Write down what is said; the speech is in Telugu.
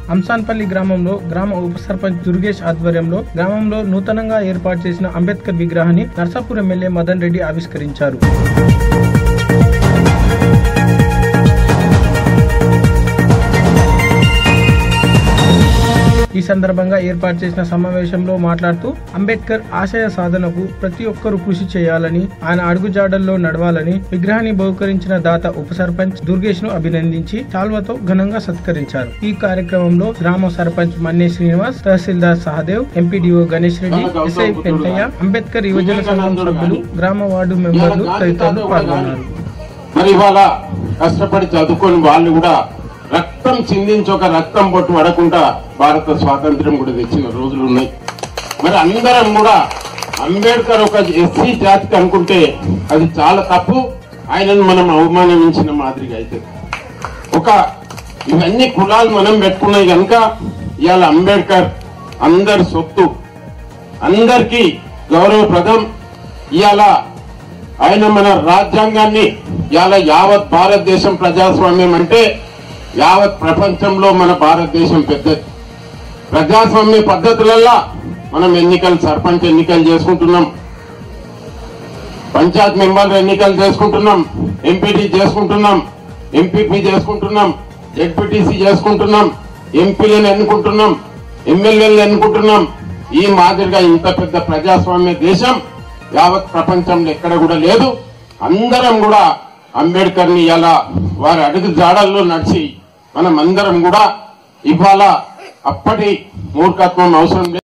అంసాన్పల్లి గ్రామంలో గ్రామ ఉప సర్పంచ్ దుర్గేష్ ఆధ్వర్యంలో గ్రామంలో నూతనంగా ఏర్పాటు చేసిన అంబేద్కర్ విగ్రహాన్ని నర్సాపూర్ ఎమ్మెల్యే మదన్ రెడ్డి ఆవిష్కరించారు ఈ సందర్భంగా ఏర్పాటు చేసిన సమావేశంలో మాట్లాడుతూ అంబేద్కర్ ఆశయ సాధనకు ప్రతి ఒక్కరూ కృషి చేయాలని ఆయన అడుగుజాడల్లో నడవాలని విగ్రహాన్ని బహుకరించిన దాత ఉప సర్పంచ్ దుర్గేష్ ను అభినందించి చాల్వతో ఘనంగా సత్కరించారు ఈ కార్యక్రమంలో గ్రామ సర్పంచ్ మన్నే శ్రీనివాస్ తహసీల్దార్ సహదేవ్ ఎంపీడీఓ గణేష్ రెడ్డి ఎస్ఐ పెంటయ్య అంబేద్కర్ యువజన సంఘం సభ్యులు గ్రామ వార్డు మెంబర్లు తదితరులు పాల్గొన్నారు మరి ఇవాళ కష్టపడి చదువుకొని వాళ్ళు కూడా రక్తం చిందించి ఒక రక్తం పొట్టు పడకుండా భారత స్వాతంత్ర్యం కూడా తెచ్చిన రోజులు ఉన్నాయి మరి అందరం కూడా అంబేద్కర్ ఒక ఎస్సీ జాతికి అనుకుంటే అది చాలా తప్పు ఆయనను మనం అవమానించిన మాదిరిగా అయితే ఒక ఇవన్నీ కులాలు మనం పెట్టుకున్నాయి కనుక ఇవాళ అంబేద్కర్ అందరి సొత్తు అందరికీ గౌరవప్రదం ఇవాళ ఆయన మన రాజ్యాంగాన్ని ఇవాళ యావత్ భారతదేశం ప్రజాస్వామ్యం అంటే యావత్ ప్రపంచంలో మన భారతదేశం పెద్దది ప్రజాస్వామ్య పద్ధతులల్లా మనం ఎన్నికలు సర్పంచ్ ఎన్నికలు చేసుకుంటున్నాం పంచాయత్ మెంబర్లు ఎన్నికలు చేసుకుంటున్నాం ఎంపీటీ చేసుకుంటున్నాం ఎంపీపీ చేసుకుంటున్నాం జడ్పీటీసీ చేసుకుంటున్నాం ఎంపీలను ఎన్నుకుంటున్నాం ఎమ్మెల్యేలను ఎన్నుకుంటున్నాం ఈ మాదిరిగా ఇంత పెద్ద ప్రజాస్వామ్య దేశం యావత్ ప్రపంచంలో ఎక్కడ కూడా లేదు అందరం కూడా అంబేద్కర్ ని ఇలా వారి అడుగు జాడల్లో నడిచి మనం అందరం కూడా ఇవాళ అప్పటి మూర్ఖత్వం అవసరం లేదు